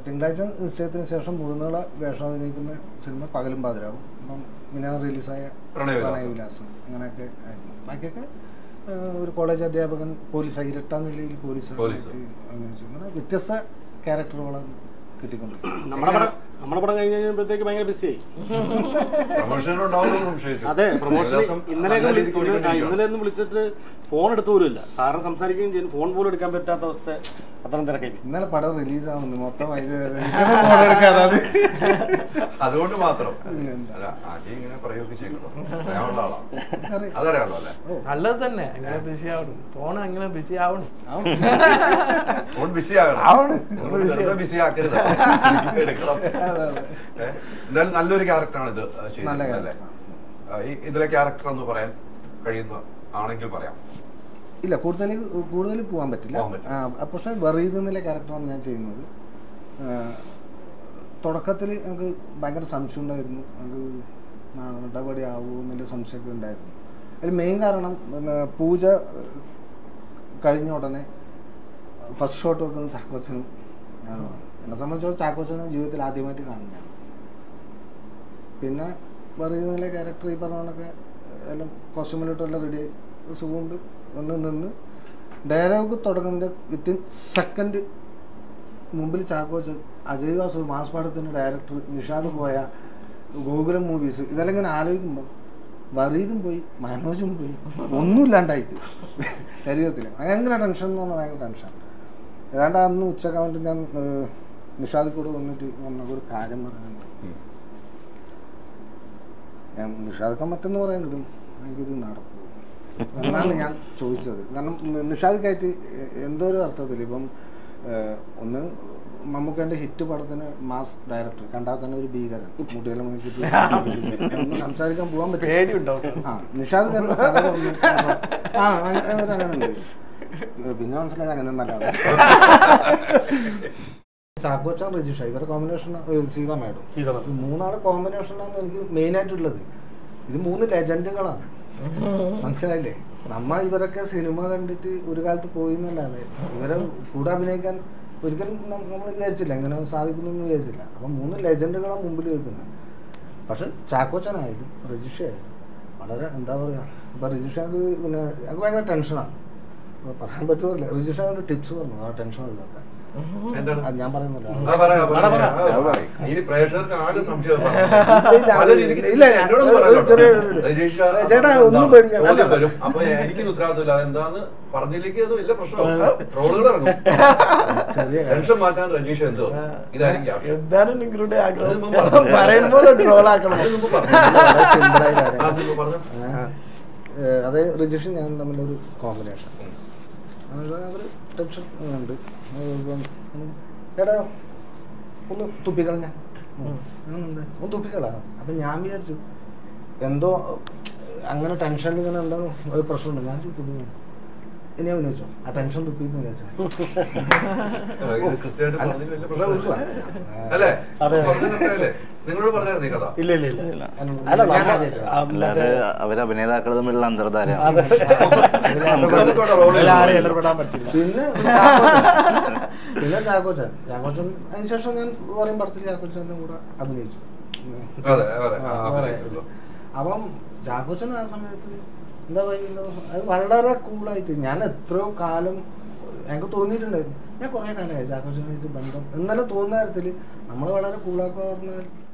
തിങ്കളാഴ്ച നിശ്ചയത്തിന് ശേഷം മുഴുനീള വേഷം അഭിനയിക്കുന്ന സിനിമ പകലും പാതിരാവും അപ്പം മിനാ റിലീസായ പ്രണയവിലാസം. പ്രണയവിലാസം അങ്ങനെയൊക്കെ ആയിരുന്നു ബാക്കിയൊക്കെ ആ, ഒരു കോളേജ് അധ്യാപകൻ പോലീസ് ഇരട്ട നിലയിൽ പോലീസ് പോലീസ്. അഭിനയിച്ചു അങ്ങനെ വ്യത്യസ്ത ക്യാരക്ടറുകളാണ് കിട്ടിക്കൊണ്ടിരിക്കുന്നത് നമ്മുടെ പടം നമ്മുടെ പടം കഴിഞ്ഞ് കഴിഞ്ഞപ്പോഴത്തേക്ക് ഭയങ്കര ബിസിയായി പ്രൊമോഷനുണ്ടാവുമെന്ന് സംശയിച്ചു അതെ പ്രൊമോഷൻ ഏകദേശം ഇന്നലെ നല്ല രീതിക്ക് ഓടിക്കൊണ്ടിരിക്കുകയാണ്. ഇന്നലെ ഒന്നും വിളിച്ചിട്ട് ഫോൺ എടുത്തു പോലും ഇല്ല സാറിന് സംസാരിക്കുകയും ചെയ്യുന്നു ഫോൺ പോലും എടുക്കാൻ പറ്റാത്ത അവസ്ഥ അത്രയും തിരക്കായി പോയി. ഇന്നലെ പടം റിലീസാവുന്നു മൊത്തം അതിന് phone എടുക്കാനാണ്. അതുകൊണ്ട് മാത്രം പിന്നെന്താ? അല്ല ആദ്യം ഇങ്ങനെ പറയുകയൊക്കെ ചെയ്യട്ടോ അറിയാവുന്ന ആളാ അറിയാം. അതറിയാമല്ലോ അല്ലേ നല്ലത് തന്നെ അങ്ങനെ ബിസി ആവണം ഫോൺ അങ്ങനെ ബിസി ആവണം ആവും. ഫോൺ ബിസി ആകണം ആവണം. ബിസി ആക്കരുത് എടുക്കണം അതെ, അതെ. ഏ? എന്തായാലും നല്ലൊരു ക്യാരക്ടറാണ് ഇത് നല്ല ചെയ്തിരിക്കുന്നത് അല്ലേ character. ആ, ഈ ഇതിലെ ക്യാരക്ടർ എന്ന് പറയാൻ കഴിയുന്ന ആണെങ്കിൽ പറയാം ഇല്ല കൂടുതൽ കൂടുതൽ പോകാൻ പറ്റില്ല പോകാൻ പറ്റില്ല. ആ, പക്ഷേ വെറീത് എന്നുള്ള ക്യാരക്ടറാണ് ഞാൻ ചെയ്യുന്നത് തുടക്കത്തിൽ നമുക്ക് ഭയങ്കര സംശയം ഉണ്ടായിരുന്നു നമുക്ക് നടപടി ആവുമോ എന്നുള്ള സംശയമൊക്കെ ഉണ്ടായിരുന്നു അതിൽ മെയിൻ കാരണം പിന്നെ പൂജ ഏഹ്, കഴിഞ്ഞ ഉടനെ ഫസ്റ്റ് ഷോട്ട് വെക്കുന്ന ചാക്കോച്ചനും ഞാനുമാണ് എന്നെ സംബന്ധിച്ചോളം ചാക്കോച്ചനെ ജീവിതത്തിൽ ആദ്യമായിട്ട് കാണും ഞാൻ പിന്നെ പറയുന്നതിലെ ക്യാരക്ടർ ഈ പറഞ്ഞ കണക്കെ എല്ലാം കോസ്റ്റ്യൂമിലിട്ടെല്ലാം റെഡി സുഖമുണ്ട് വന്ന് നിന്ന് ഡയലോഗ് തുടങ്ങുന്നത് വിത്തിൻ സെക്കൻഡ് മുമ്പിൽ ചാക്കോച്ചൻ അജയ് വാസു മാസ് പാടത്തിൻ്റെ ഡയറക്ടർ നിഷാദ് പോയ ഗോകുലം മൂവീസ് ഇതെല്ലാം ഇങ്ങനെ ആലോചിക്കുമ്പോൾ വറീദും പോയി മനോജും പോയി ഒന്നുമില്ലാണ്ടായിട്ട് ശരീരത്തിൽ ഭയങ്കര ടെൻഷൻ എന്ന് പറഞ്ഞാൽ ഭയങ്കര ടെൻഷൻ ഏതാണ്ട് അന്ന് ഉച്ചക്ക് വന്നിട്ട് ഞാൻ ഏഹ്, നിഷാദിൽ കൂടെ വന്നിട്ട് പറഞ്ഞ ഒരു കാര്യം പറയാനുണ്ട് ഉം. ഞാൻ നിഷാദൊക്കെ മറ്റെന്ന് പറയുന്നതിലും എനിക്കിത് നടക്കും എന്നാണ് ഞാൻ ചോദിച്ചത് കാരണം നിഷാദിക്കായിട്ട് എന്തോ ഒരു അർത്ഥത്തിൽ ഇപ്പം ഏഹ്, ഒന്ന് മമ്മൂക്കൻ്റെ ഹിറ്റ് പടത്തിന് മാസ് ഡയറക്ടർ കണ്ടാൽ തന്നെ ഒരു ഭീകരൻ മുട്ടിയെല്ലാം വെച്ചിട്ട് ഒന്ന് സംസാരിക്കാൻ പോകാൻ പറ്റും പേടിയുണ്ടാവും ആ നിഷാദ് കയറുമ്പോ കഥ പറഞ്ഞു. ആ അങ്ങനെ ഒരു അങ്ങനെ ഉണ്ട് പിന്നെ മനസ്സിലായത് അങ്ങനെ നല്ലതാണ് ചാക്കോച്ചാൻ രജിഷ ഇവരുടെ combination Seetha madam Seetha madam. ഈ മൂന്നാള് കോമ്പിനേഷനാണ് എനിക്ക് മെയിൻ ആയിട്ടുള്ളത് ഇത് മൂന്ന് ലെജൻഡുകളാണ് മനസ്സിലായില്ലേ നമ്മ ഇവരൊക്കെ സിനിമ കണ്ടിട്ട് ഒരു കാലത്ത് പോയി എന്നല്ലാതെ ഇവരെ കൂടെ അഭിനയിക്കാൻ ഒരിക്കലും നമ്മൾ വിചാരിച്ചില്ല എങ്ങനെ സാധിക്കുന്നു വിചാരിച്ചില്ല അപ്പം മൂന്ന് ലെജൻഡുകളാണ് മുമ്പിൽ വെക്കുന്നത് പക്ഷെ ചാക്കോച്ചനായാലും രജിഷ ആയാലും വളരെ എന്താ പറയുക ഇപ്പം രജിഷക്ക് പിന്നെ ഞങ്ങൾക്ക് ഭയങ്കര ടെൻഷനാണ് അപ്പോൾ പറയാൻ പറ്റുമല്ലേ രജിഷ ഒരു ടിപ്സ് പറഞ്ഞു ആ ടെൻഷൻ ഒഴിവാക്കാൻ എന്താണ് അത് ഞാൻ പറയുന്നില്ല ആ, പറ, പറ, പറ, പറ. പറ. ആ, പറ. ഇനി പ്രേക്ഷകർക്ക് ആകെ സംശയം ഇല്ല, പല രീതിക്ക് ഇല്ല, ഞാൻ- എന്നോടും ഒരു പറയാലോ. ചെറിയ ഒരു- രജീഷ ചേട്ടാ, എന്താണ്? ഒന്നും പേടിക്കണ്ട. ചോദ്യം അല്ല. വരും അപ്പൊ എനിക്കൊരു ഉത്തരവാദിത്തമില്ല എന്താന്ന് പറഞ്ഞില്ലെങ്കിൽ അത് വലിയ പ്രശ്നമാണ് ട്രോളുകൾ ഇറങ്ങും ചെറിയ കാര്യം. ടെൻഷൻ മാറ്റാൻ രജീഷ എന്തോ ഇതായിരിക്കും ആവശ്യം. എന്താണ് നിങ്ങളുടെ അത് ആഗ്രഹം മുമ്പ് പറഞ്ഞു. പറയുമ്പോൾ ട്രോൾ ആക്കണം അത് മുമ്പ് പറഞ്ഞു. വളരെ simple ആയ കാര്യം. ആ, സിനിമ പറഞ്ഞു. ഏഹ് അത് രജിഷൻ ഞാൻ തമ്മിലൊരു കോമ്പിനേഷൻ ഉം. അവർ ടെൻഷൻ ഉണ്ട് ഇപ്പം, ഉം, എടാ ഒന്ന് തുപ്പിക്കള ഞാൻ ഒന്ന് തുപ്പിക്കളാ അപ്പം ഞാൻ വിചാരിച്ചു എന്തോ അങ്ങനെ ടെൻഷനിൽ ഇങ്ങനെ എന്തോ ഒരു പ്രശ്നമുണ്ട് ഞാൻ തുപ്പിക്കണം ഇനി അഭിനയിച്ചോ ആ ടെൻഷൻ തുപ്പിന്ന് വിചാരിച്ചു അല്ല, ഇത് കൃത്യമായിട്ട് അല്ല, പറഞ്ഞതിൽ വലിയ ഇത്രേ ഉള്ളൂ. പ്രശ്നമില്ല. അല്ലേ അതെ. പറഞ്ഞു നിർത്തല്ലേ നിങ്ങളോട് പറഞ്ഞായിരുന്നു ഈ കഥ ഇല്ല ഇല്ല ഇല്ല ഇല്ല. അല്ല ഞാൻ നമ്മ- ആദ്യമായിട്ട് ആ, അല്ലാതെ മറ്റേ- അവർ അഭിനേതാക്കൾ തമ്മിലുള്ള അന്തർധാര അതെ. നമുക്കവിടെ റോൾ അതിൽ ആരെയും ഇടപെടാൻ പറ്റില്ല പിന്നെ ചാക്കോച്ചൻ. പിന്നെ ചാക്കോച്ചൻ ചാക്കോച്ചൻ അതിന് ശേഷം ഞാൻ വേറെയും പടത്തിൽ ചാക്കോച്ചൻ്റെ കൂടെ അഭിനയിച്ചു ഉം. അതെ അതെ ആ, ആ, വേറെ. അഭിനയിച്ചല്ലോ. അപ്പം ചാക്കോച്ചൻ ആ സമയത്ത് എന്താ പറയുന്നത് അത് വളരെ കൂളായിട്ട് ഞാൻ എത്രയോ കാലം എനിക്ക് തോന്നിയിട്ടുണ്ടായിരുന്നു ഞാൻ കുറേ കാലമായി ചാക്കോച്ചനായിട്ട് ബന്ധം എന്നാലും തോന്നുന്ന കാര്യത്തിൽ നമ്മൾ വളരെ കൂളാക്കുക പറഞ്ഞാൽ